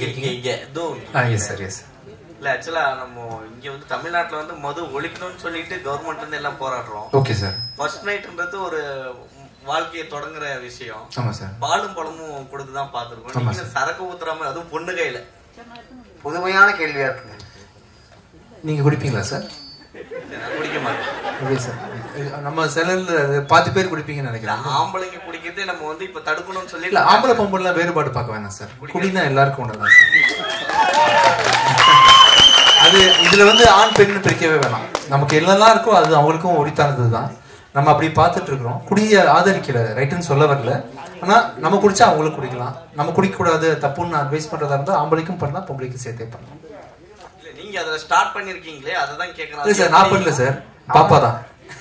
இங்க இருக்கீங்க இங்க இதோ ஆ எஸ் சார் எஸ் இல்ல ஆக்சுவலா நம்ம இங்க வந்து தமிழ்நாட்டுல வந்து மது ஒழிக்கணும்னு சொல்லிட்டு கவர்மெண்ட் வந்து எல்லாம் போராடுறோம் ஓகே சார் ஃபர்ஸ்ட் நைட்ன்றது ஒரு வாழ்க்கையை தொடங்குற விஷயம் ஆமா சார் பாலும் பழமும் கொடுத்துதான் பாத்துருக்கோம் ஆமா நீங்க சரக்கு ஊத்துறாம அதுவும் பொண்ணு கையில புதுமையான கேள்வியா இருக்குங்க நீங்க குடிப்பீங்களா சார் நான் குடிக்க மாட்டேன் ஓகே சார் நம்ம சிலர்ல பாதி பேர் குடிப்பீங்கன்னு இல்ல, நினைக்கிறேன் ஆம்பளைங்க குடிக்கிறதே நம்ம வந்து இப்ப தடுக்கணும்னு சொல்லி இல்ல ஆம்பளை பொம்பளைலாம் வேறுபாடு பார்க்க வேணாம் சார் குடினா எல்லாருக்கும் ஒண்ணுதான் சார் அது இதுல வந்து ஆண் பெண் பிரிக்கவே வேணாம் நமக்கு என்னெல்லாம் இருக்கோ அது அவங்களுக்கும் உரித்தானது தான் நம்ம அப்படி பார்த்துட்டு இருக்கிறோம் குடிய ஆதரிக்கல ரைட்டுன்னு சொல்ல வரல ஆனா நம்ம குடிச்சா அவங்களும் குடிக்கலாம் நம்ம குடிக்க கூடாது தப்புன்னு அட்வைஸ் பண்றதா இருந்தா ஆம்பளைக்கும் பண்ணலாம் பொம்பளைக்கும் சேர்த்தே பண்ணலாம் இல்ல, நீங்க அதுல ஸ்டார்ட் பண்ணிருக்கீங்களே அததான் இல்ல கேக்குறேன் சார் நான் பண்ணல சார் பாப்பா தான்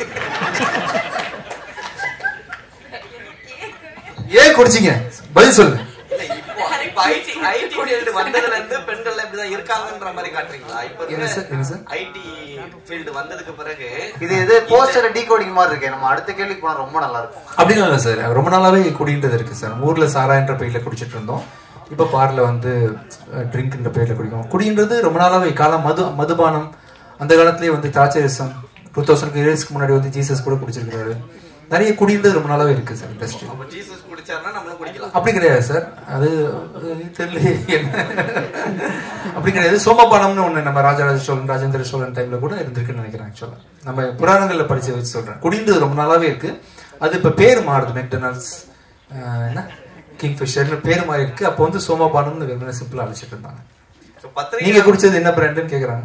ஏன் குடிச்சீங்க பதில் சொல்லுங்க இல்ல, இப்போ இப்போ IT IT field வந்ததுல இருந்து பெண்கள் இப்படிதான் இருக்காங்கன்ற மாதிரி காட்டுறீங்களா இப்ப என்ன சார் என்ன சார் ஐடி ஃபீல்டு வந்ததுக்கு பிறகு இது இது போஸ்டர் டீகோடிங் மாதிரி இருக்கு நம்ம அடுத்த கேள்விக்கு போனா ரொம்ப நல்லா இருக்கும் அப்படின்னு இல்லை சார் ரொம்ப நாளாவே குடின்றது இருக்கு சார் நம்ம ஊர்ல சாரான்ற பேர்ல குடிச்சிட்டு இருந்தோம் இப்போ பார்ல வந்து ட்ரிங்க்ன்ற பேர்ல குடிக்கும் குடின்றது ரொம்ப நாளாவே காலம் மது மதுபானம் அந்த காலத்திலேயே வந்து திராட்சரசம் டூ தௌசண்ட் இயர்ஸ்க்கு முன்னாடி வந்து ஜீசஸ் கூட குடிச்சிருக்காரு நிறைய குடின்றது ரொம்ப நாளாவே இருக்கு சார் இண்டஸ்ட்ரி அப்ப ஜீசஸ் குடிச்சாருன்னா நம்மளும் குடிக்கலாம் அப்படி கிடையாது சார் அது அது தெரியல என்ன அப்படி கிடையாது சோமபானம்னு ஒண்ணு நம்ம ராஜராஜ சோழன் ராஜேந்திர சோழன் டைம்ல கூட இருந்திருக்குன்னு நினைக்கிறேன் ஆக்சுவலா நம்ம புராணங்கள்ல படிச்சு வச்சு சொல்றேன் குடிந்தது ரொம்ப நாளாவே இருக்கு அது இப்ப பேர் மாறுது மெக்டொனால்ட்ஸ் என்ன கிங் ஃபிஷர்னு பேர் மாறி இருக்கு அப்போ வந்து சோமபானம்னு வெறுமனே சிம்பிளா அழைச்சிட்டு இருந்தாங்க So, பத்திரிகை நீங்க குடிச்சது என்ன பிராண்டுன்னு கேக்குறாங்க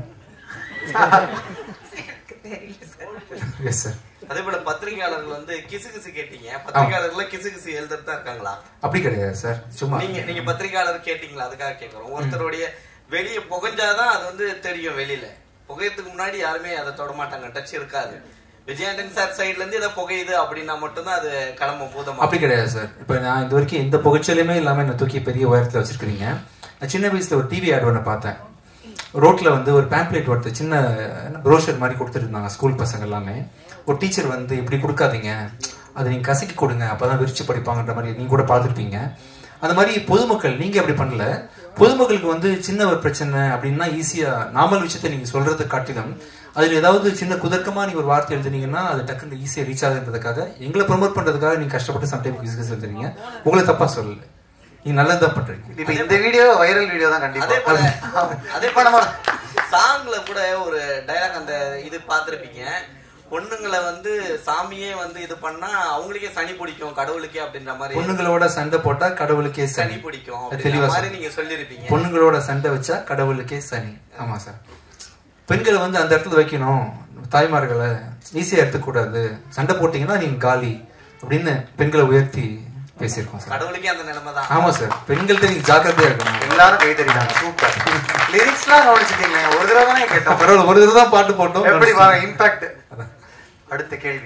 எஸ் சார் அதே போல பத்திரிகையாளர்கள் வந்து கிசு கிசு கேட்டீங்க பத்திரிகையாளர்கள் கிசு கிசு எழுதுறது தான் இருக்காங்களா அப்படி கிடையாது சார் சும்மா நீங்க நீங்க பத்திரிகையாளர் கேட்டீங்களா அதுக்காக கேக்குறோம் ஒருத்தருடைய வெளிய புகைஞ்சாதான் அது வந்து தெரியும் வெளியில புகையத்துக்கு முன்னாடி யாருமே அதை தொட மாட்டாங்க டச் இருக்காது விஜயாண்டன் சார் சைடுல இருந்து இதை புகையுது அப்படின்னா மட்டும்தான் அது கிளம்ப பூதமா அப்படி கிடையாது சார் இப்போ நான் இது வரைக்கும் எந்த புகைச்சலுமே இல்லாம என்ன தூக்கி பெரிய உயரத்துல வச்சிருக்கீங்க நான் சின்ன வயசுல ஒரு டிவி ஆட் ஒன்று பார்த்தேன் ரோட்ல வந்து ஒரு பேம்ப்ளேட் ஒருத்தர் சின்ன ப்ரோஷர் மாதிரி கொடுத்துட்டு இருந்தாங்க ஸ்கூல் பசங்க எல்லாமே ஒரு டீச்சர் வந்து இப்படி கொடுக்காதீங்க அதை நீங்க கசக்கி கொடுங்க அப்பதான் விரிச்சு படிப்பாங்கன்ற மாதிரி நீங்க கூட பார்த்துருப்பீங்க அந்த மாதிரி பொதுமக்கள் நீங்க அப்படி பண்ணல பொதுமக்களுக்கு வந்து சின்ன ஒரு பிரச்சனை அப்படின்னா ஈஸியா நாமல் விஷயத்த நீங்க சொல்றது காட்டிலும் அதுல ஏதாவது சின்ன குதர்க்கமா நீங்க ஒரு வார்த்தை எழுதுனீங்கன்னா அது டக்குன்னு ஈஸியா ரீச் ஆகுன்றதுக்காக எங்களை ப்ரொமோட் பண்றதுக்காக நீங்க கஷ்டப்பட்டு சம்டைம் கிஸ் எழுதுறீங்க உங்களை தப்பா சொல்லல நீங்க நல்லதுதான் பண்றீங்க இப்ப இந்த வீடியோ வைரல் வீடியோ தான் அதே போல கண்டிப்பா அதே போல சாங்ல கூட ஒரு டைலாக் அந்த இது பார்த்திருப்பீங்க பொண்ணுங்களை வந்து சாமியே வந்து இது பண்ணா அவங்களுக்கே சனி பிடிக்கும் கடவுளுக்கே அப்படின்ற மாதிரி பொண்ணுங்களோட சண்டை போட்டா கடவுளுக்கே சனி சனி பிடிக்கும் அது அப்படின்ற தெளிவா மாதிரி சொல்லு. நீங்க சொல்லிருப்பீங்க பொண்ணுங்களோட சண்டை வச்சா கடவுளுக்கே சனி ஆமா சார் பெண்களை வந்து அந்த இடத்துல வைக்கணும் தாய்மார்களை ஈஸியா எடுத்துக்கூடாது சண்டை போட்டீங்கன்னா நீங்க காலி அப்படின்னு பெண்களை உயர்த்தி பேசியிருக்கோம் சார் கடவுளுக்கே அந்த நிலைமை தான் ஆமா சார் பெண்கள்கிட்ட நீங்க ஜாக்கிரதையா இருக்கணும் எல்லாரும் கை தட்டிட்டாங்க சூப்பர் லிரிக்ஸ்லாம் கவனிச்சிட்டீங்க ஒரு தடவை தானே கேட்டோம் பரவாயில்ல ஒரு தடவை தான் பாட்டு போட்டோம் எப்படி வாங்க இம்பாக்ட் அடுத்த கேள்வி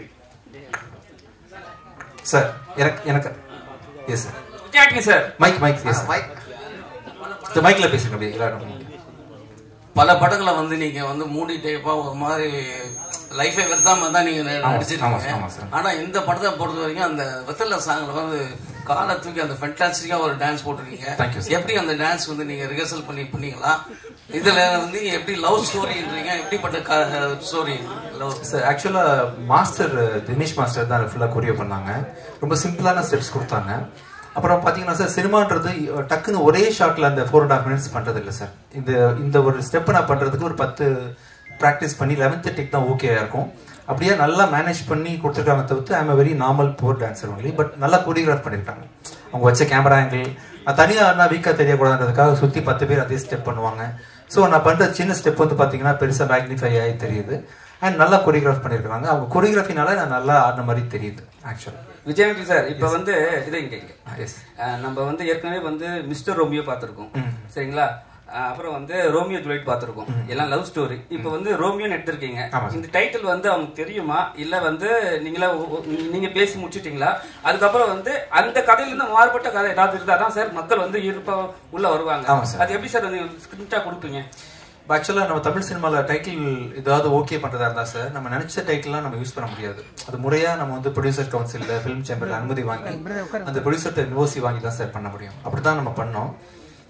சார் எனக்கு எனக்கு yes sir Vijay Antony sir mike mike yes mike இந்த மைக்ல பேசுங்க அப்படியே எல்லாரும் பல படங்களை வந்து நீங்க வந்து மூடி டைப்பா ஒரு மாதிரி லைஃபே வெறுத்தாம தான் நீங்க ந- ஆமா, நடிச்சிருக்கீங்க ஆமா, சார். ஆனா இந்த படத்தை பொறுத்த வரைக்கும் அந்த வெத்தல சாங்ல வந்து காலை தூக்கி அந்த ஃபென்டாஸ்டிக்கா ஒரு டான்ஸ் போட்டிருக்கீங்க Thank you, sir. எப்படி அந்த டான்ஸ் வந்து நீங்க ரிஹர்சல் பண்ணி பண்ணீங்களா இதுல வந்து எப்படி லவ் ஸ்டோரின்றீங்க எப்படிப்பட்ட ஸ்டோரி லவ் சார் ஆக்சுவலா மாஸ்டர் தினேஷ் மாஸ்டர் தான் ஃபுல்லா கொரியோ பண்ணாங்க ரொம்ப சிம்பிளான ஸ்டெப்ஸ் கொடுத்தாங்க அப்புறம் பாத்தீங்கன்னா சார் சினிமான்றது அஹ், டக்குன்னு ஒரே ஷாட்ல அந்த ஃபோர் அண்ட் ஹாஃப் மினிட்ஸ் பண்றது இல்லை சார் இந்த இந்த ஒரு ஸ்டெப் நான் பண்றதுக்கு ஒரு பத்து ப்ராக்டிஸ் பண்ணி லெவன்த் டெக் தான் ஓகேயா இருக்கும் அப்படியே நல்லா மேனேஜ் பண்ணி கொடுத்துருக்காங்க தவிர்த்து I'm very normal poor dancer only but நல்லா கொரியோகிராஃப் பண்ணியிருக்காங்க அவங்க வச்ச கேமரா ஆங்கிள் நான் தனியாக நான் வீக்காக தெரியக்கூடாதுன்றதுக்காக சுற்றி பத்து பேர் அதே ஸ்டெப் பண்ணுவாங்க ஸோ நான் பண்ணுற சின்ன ஸ்டெப் வந்து பார்த்தீங்கன்னா பெருசாக மேக்னிஃபை ஆகி தெரியுது அண்ட் நல்லா கொரியோகிராஃப் பண்ணியிருக்காங்க அவங்க கொரியோகிராஃபினால நான் நல்லா ஆடின மாதிரி தெரியுது ஆக்சுவலாக விஜயவதி சார் இப்ப வந்து இது இங்க இங்க எஸ் அஹ் நம்ம வந்து ஏற்கனவே வந்து மிஸ்டர் ரோமியோ பார்த்திருக்கோம் சரிங்களா அஹ் அப்புறம் வந்து ரோமியோ ஜூலியட் பார்த்திருக்கோம் எல்லாம் லவ் ஸ்டோரி இப்ப வந்து ரோமியோன்னு எடுத்திருக்கீங்க ஆமா சார். இந்த டைட்டில் வந்து அவங்களுக்கு தெரியுமா இல்ல வந்து நீங்களா ஒ- ஒ- நீங்க பேசி முடிச்சிட்டீங்களா அதுக்கப்புறம் வந்து அந்த கதையில இருந்து மாறுபட்ட கதை ஏதாவது இருந்தா தான் சார் மக்கள் வந்து இருப்ப உள்ள வருவாங்க ஆமா சார். அது எப்படி சார் நீங்க ஸ்கிரிப்டா கொடுப்பீங்க ஆக்சுவலாக நம்ம தமிழ் சினிமாவில் டைட்டில் ஏதாவது ஓகே பண்ணுறதா இருந்தால் சார் நம்ம நினச்ச டைட்டில்லாம் நம்ம யூஸ் பண்ண முடியாது அது முறையாக நம்ம வந்து ப்ரொடியூசர் கவுன்சிலில் ஃபிலிம் சேம்பரில் அனுமதி வாங்கி அந்த ப்ரொடியூசர்கிட்ட நிவோசி வாங்கி தான் சார் பண்ண முடியும் அப்படி தான் நம்ம பண்ணோம்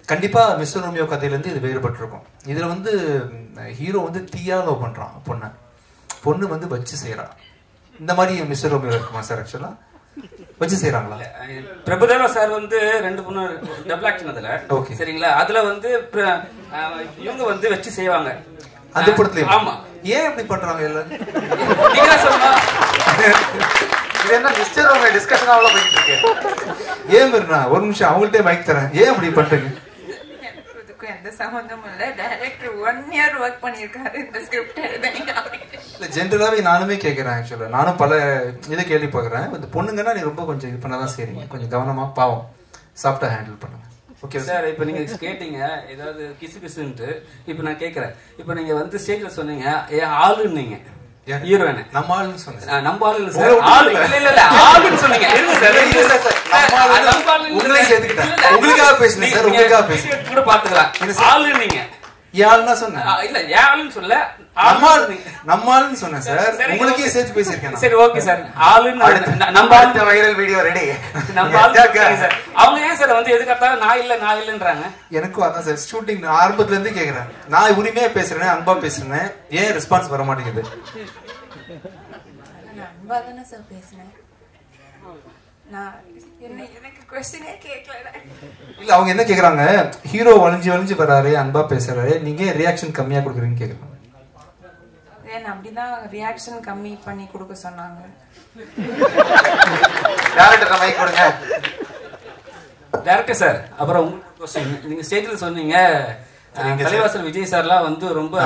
கண்டிப்பா மிஸ்டர் ரோமியோ கதையிலேருந்து இது வேறுபட்டிருக்கும் இதுல வந்து ஹீரோ வந்து தீயா லவ் பண்றான் பொண்ணை பொண்ணு வந்து வச்சு செய்யறான் இந்த மாதிரி மிஸ்டர் ரோமியோ இருக்குமா சார் ஆக்சுவலா வச்சு செய்யறாங்களா பிரபுதேவா சார் வந்து ரெண்டு மூணு டபுள் ஆக்ஷன் அதுல Okay. சரிங்களா அதுல வந்து பிர- அஹ், இவங்க வந்து வச்சு செய்வாங்க அந்த படத்துல ஆமா ஏன் இப்படி பண்றாங்க எல்லாரும் நீங்க தான் சொல்லணும் இது என்ன மிஸ்டர் உங்க டிஸ்கஷன் அவ்வளவு போயிட்டு இருக்கு ஏன் மீறினா ஒரு நிமிஷம் அவங்கள்ட்டே மைக் தரேன் ஏன் இப்படி பண்றீங்க எனக்கு இதுக்கும் எந்த சம்மந்தமும் இல்ல டைரக்டர் ஒன் இயர் ஒர்க் பண்ணியிருக்காரு இந்த ஸ்கிரிப்ட் எழுதுனீங்க அப்படின்னு இல்ல ஜென்ரலாவே நானுமே கேட்கறேன் ஆக்சுவலா நானும் பல இதை கேள்வி பார்க்கறேன் இந்த பொண்ணுங்கன்னா நீ ரொம்ப கொஞ்சம் இது பண்ணதான் செய்றீங்க கொஞ்சம் கவனமா பாவம் சாஃப்டா ஹேண்டில் பண்ணுங்க ஓகே சார் சார் இப்ப நீங்க கேட்டீங்க ஏதாவது கிசு கிசுன்ட்டு இப்ப நான் கேக்குறேன் இப்ப நீங்க வந்து ஸ்டேஜ்ல சொன்னீங்க ஏ ஆளுன்னீங்க யாரு? ஹீரோயின நம்ம ஆளுன்னு சொன்னேன் நம்ம ஆளு இல்ல உங்களை சார் விட்டு ஆளு இல்ல. இல்ல இல்ல இல்ல ஆளுன்னு சொன்னீங்க இருங்க சார் இல்ல, இல்ல, சார், நம்ம ஆளு இல்ல. நம்ம ஆளு இல்ல. உங்களையும் சேர்த்துக்கிட்டேன். இல்ல, இல்ல. உங்களுக்காக பேசுனேன் சார், நீங்க உங்களுக்காக பேசுனேன். video எடுத்து கூட பாத்துக்கலாம் இல்ல சார். ஆளு நீங்க யாருன்னா சொன்னேன் ஆ, இல்ல ஏன் ஆளுன்னு சொல்ல நம்ம ஆளு ஆளு நீங்க. நம்ம ஆளுன்னு சொன்னேன் சார் சரி, உங்களுக்கே okay. சேர்த்து பேசியிருக்கேன் நான். சரி ஓகே சார் ஆளுன்னு அடுத்த- ந- நம்ம ஆளு அடுத்த வைரல் வீடியோ ரெடி நம்ம ஆளு சொல்றீங்க சார் அவங்க ஏன் சார் வந்து எதுக்கத்தாலும் நான் இல்ல நான் இல்லன்றாங்க எனக்கும் அதான் சார் ஷூட்டிங் ஆரம்பத்துல இருந்து கேக்குறேன் நான் உரிமையா பேசுறேன் அன்பா பேசுறேன் ஏன் ரெஸ்பான்ஸ் வர மாட்டேங்குது நான் அன்பா தானே சார் பேசினேன் நான் என்ன எனக்கு கொஸ்டினே கேட்கல இல்ல அவங்க என்ன கேக்குறாங்க ஹீரோ வளைஞ்சு வளைஞ்சு வராரு அன்பா பேசுறாரு நீங்க ரியாக்ஷன் கம்மியா கொடுக்குறீங்கன்னு கேக்குறாங்க ஏன் அப்படிதான் ரியாக்ஷன் கம்மி பண்ணி கொடுக்க சொன்னாங்க டேரக்டர் மைக் கொடுங்க டேரக்டர் சார் அப்புறம் உங்களுக்கு question. நீங்க ஸ்டேஜ்ல சொன்னீங்க அஹ், தலைவாசல் விஜய் சார்லாம் வந்து ரொம்ப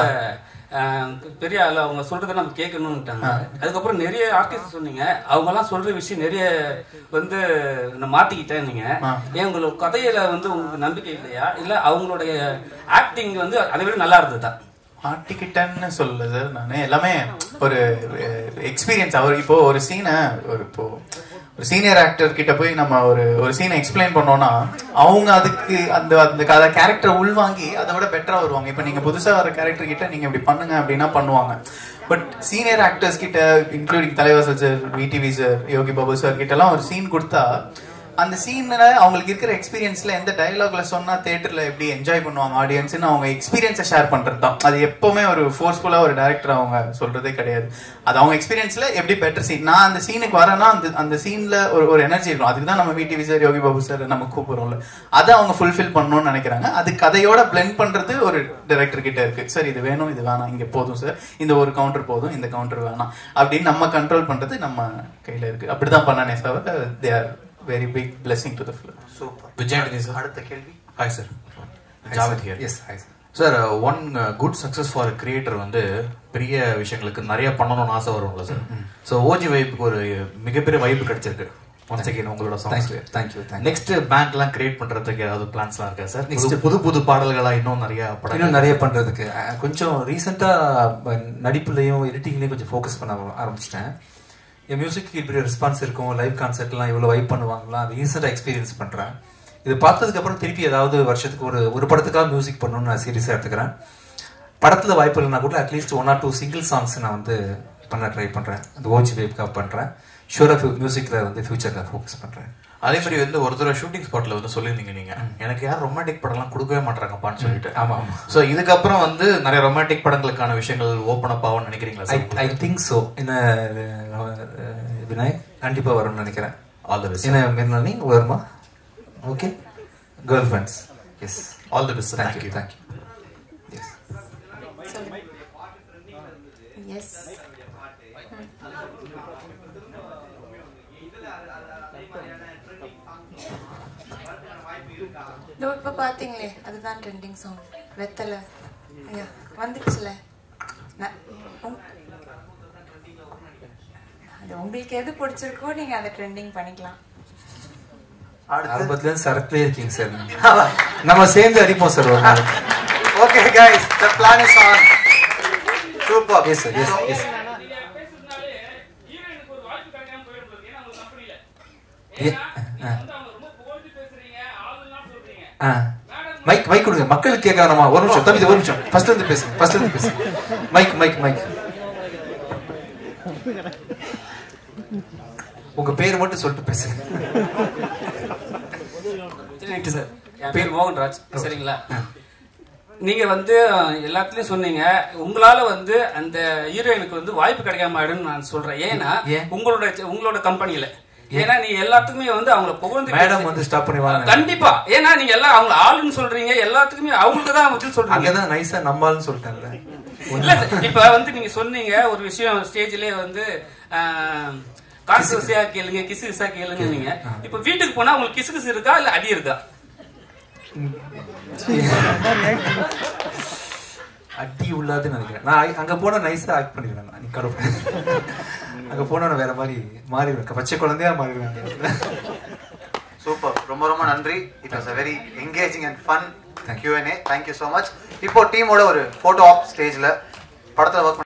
அஹ், பெரிய ஆளு அவங்க சொல்றதை நம்ம கேட்கணும்ட்டாங்க அதுக்கப்புறம் நிறைய ஆர்டிஸ்ட் சொன்னீங்க அவங்க எல்லாம் சொல்ற விஷயம் நிறைய வந்து நான் மாத்திக்கிட்டேன் நீங்க ஏன் உங்களோட கதையில வந்து உங்களுக்கு நம்பிக்கை இல்லையா இல்ல அவங்களுடைய ஆக்டிங் வந்து அதை விட நல்லா இருந்ததா மாட்டிக்கிட்டேன்னு சொல்லல சார் நான் எல்லாமே ஒரு எக்ஸ்பீரியன்ஸ் அவர் இப்போ ஒரு சீனை ஒரு இப்போ ஒரு சீனியர் ஆக்டர் கிட்ட போய் நம்ம ஒரு ஒரு சீனை எக்ஸ்பிளைன் பண்ணோம்னா அவங்க அதுக்கு அந்த அந்த கதை கேரக்டர் உள்வாங்கி அதை விட பெட்டரா வருவாங்க இப்போ நீங்க புதுசா வர கேரக்டர் கிட்ட நீங்க இப்படி பண்ணுங்க அப்படின்னா பண்ணுவாங்க பட் சீனியர் ஆக்டர்ஸ் கிட்ட including Thalaivasal sir VTV sir Yogi Babu sir கிட்ட எல்லாம் ஒரு சீன் கொடுத்தா அந்த சீன்ல அவங்களுக்கு இருக்கிற எக்ஸ்பீரியன்ஸ்ல எந்த டயலாக்ல சொன்னா தியேட்டர்ல எப்படி என்ஜாய் பண்ணுவாங்க ஆடியன்ஸ்னு அவங்க எக்ஸ்பீரியன்ஸை ஷேர் பண்றது தான் அது எப்பவுமே ஒரு ஃபோர்ஸ்ஃபுல்லா ஒரு டேரக்டர் அவங்க சொல்றதே கிடையாது அது அவங்க எக்ஸ்பீரியன்ஸ்ல எப்படி பெட்டர் சீன் நான் அந்த சீனுக்கு வரேன்னா அந்த அந்த சீன்ல ஒரு ஒரு எனர்ஜி இருக்கும் அதுக்கு தான் நம்ம விடிவி சார் யோகி பாபு சார் நம்ம கூப்பிடுறோம்ல அதை அவங்க ஃபுல்ஃபில் பண்ணணும்னு நினைக்கிறாங்க அது கதையோட பிளெண்ட் பண்றது ஒரு டைரக்டர் கிட்ட இருக்கு சார் இது வேணும் இது வேணாம் இங்க போதும் சார் இந்த ஒரு கவுண்டர் போதும் இந்த கவுண்டர் வேணாம் அப்படின்னு நம்ம கண்ட்ரோல் பண்றது நம்ம கையில இருக்கு அப்படிதான் பண்ணனே தவிர they are very big blessing to the film super Vijay Antony sir அடுத்த கேள்வி hi sir Javed here yes hi sir sir one good success for creator வந்து பெரிய விஷயங்களுக்கு நிறைய பண்ணணும்னு ஆசை வரும்ல சார் ஸோ ஓஜி வைப்புக்கு ஒரு மிகப்பெரிய வைப்பு கிடைச்சிருக்கு ஒன்ஸ் அகைன் உங்களோட Thank songs you, thank you, thank you. Next பேங்க்லாம் கிரியேட் பண்றதுக்கு ஏதாவது பிளான்ஸ்லாம் இருக்கா சார் Next- நெக்ஸ்ட் புது புது பாடல்களா இன்னும் நிறைய இன்னும் படங்கள் நிறைய பண்றதுக்கு அஹ், கொஞ்சம் ரீசெண்டா நடிப்புலையும் எடிட்டிங்லயும் கொஞ்சம் ஃபோக்கஸ் பண்ண ஆரம்பிச்சிட்டேன் என் மியூசிக்கு இப்படி ரெஸ்பான்ஸ் இருக்கும் லைவ் கான்சர்ட்லாம் இவ்வளவு வைப் பண்ணுவாங்களா ரீசெண்டா எக்ஸ்பீரியன்ஸ் பண்றேன் இது பார்த்ததுக்கு அப்புறம் திருப்பி ஏதாவது வருஷத்துக்கு ஒரு ஒரு படத்துக்காக மியூசிக் பண்ணணும்னு நான் சீரியஸா எடுத்துக்கிறேன் படத்துல வாய்ப்பு இல்லைனா கூட at least one or two single songs நான் வந்து பண்ண ட்ரை பண்றேன் அந்த ஓஜி வேப்காக பண்றேன் ஷூரா மியூசிக்ல வந்து ஃபியூச்சர்ல ஃபோக்கஸ் பண்றேன் அதே மாதிரி வந்து ஒரு தடவை ஷூட்டிங் ஸ்பாட்ல வந்து சொல்லியிருந்தீங்க நீங்க எனக்கு யாரும் ரொமான்டிக் படம்லாம் கொடுக்கவே மாட்டாங்கப்பான்னு சொல்லிட்டு ஆமா, ஆமா. ஸோ இதுக்கப்புறம் வந்து நிறைய ரொமான்டிக் படங்களுக்கான விஷயங்கள் ஓப்பன் அப் ஆகும்னு நினைக்கிறீங்களா I sir I think so என்ன அஹ், விநாயக் கண்டிப்பா வரும்னு நினைக்கிறேன் ஆல் தி பெஸ்ட் என்ன மிர்னானி வருமா okay girl friends yes all the best thank you thank you thank you yes yes இதோ இப்ப பாத்தீங்களே அதுதான் ட்ரெண்டிங் சாங் வெத்தல ஐயா வந்துச்சுல நான் உங்- அது உங்களுக்கு எது பிடிச்சிருக்கோ நீங்க அதை ட்ரெண்டிங் பண்ணிக்கலாம் அடுத்து ஆரம்பத்துல இருந்து சரக்குலயே இருக்கீங்க சார் நீங்க. நம்ம சேர்ந்து அடிப்போம் சார் ஒரு நாள் okay guys the plan is on super yes sir yes yes mike mike கொடுங்க மக்களுக்கு கேட்கணுமா ஒரு நிமிஷம் தம்பி ஒரு நிமிஷம் ஃபர்ஸ்ட்ல இருந்து பேசுங்க ஃபர்ஸ்ட்ல இருந்து பேசுங்க மைக் மைக் மைக் உங்க பேர் மட்டும் சொல்லிட்டு பேசுங்க ரைட்டு சார் என் பேர் மோகன்ராஜ் சரிங்களா நீங்க வந்து அஹ், எல்லாத்துலயும் சொன்னீங்க உங்களால வந்து அந்த ஹீரோயினுக்கு வந்து வாய்ப்பு கிடைக்காம ஆயிடும்னு நான் சொல்றேன் ஏன்னா ஏன்? உங்களோட உங்களோட கம்பெனில ஏன்னா நீங்க எல்லாத்துக்குமே வந்து அவங்கள புகழ்ந்து மேடம் பேசி- வந்து ஸ்டாப் பண்ணுவாங்க கண்டிப்பா ஏன்னா நீங்க எல்லாம் அவங்க ஆளுன்னு சொல்றீங்க எல்லாத்துக்குமே அவங்களுக்கு தான் பதில் சொல்றீங்க அங்கதான் நைஸா நம்மால்னு சொல்லிட்டாங்கல்ல இல்ல இப்ப வந்து நீங்க சொன்னீங்க ஒரு விஷயம் ஸ்டேஜ்லயே வந்து கான்ட்ரவர்சியா கேளுங்க கிசு கிசா கேளுங்க நீங்க இப்ப வீட்டுக்கு போனா உங்களுக்கு கிசு கிசு இருக்கா இல்ல அடி இருக்கா அடி உள்ளாதுன்னு நினைக்கிறேன் நான் அங்க- அங்க போனா நைஸா ஆக்ட் பண்ணிடுவேன் நான். நீ கடவுள் அங்க போனா நான் வேற மாதிரி மாறிடுவேன் பச்சை குழந்தையா மாறிடுவேன் அந்த இடத்துல. சூப்பர் ரொம்ப ரொம்ப நன்றி it was a very engaging and fun Q N A thank you so much இப்போ டீமோட ஒரு ஃபோட்டோ ஆப் ஸ்டேஜ்ல படத்துல ஒர்க்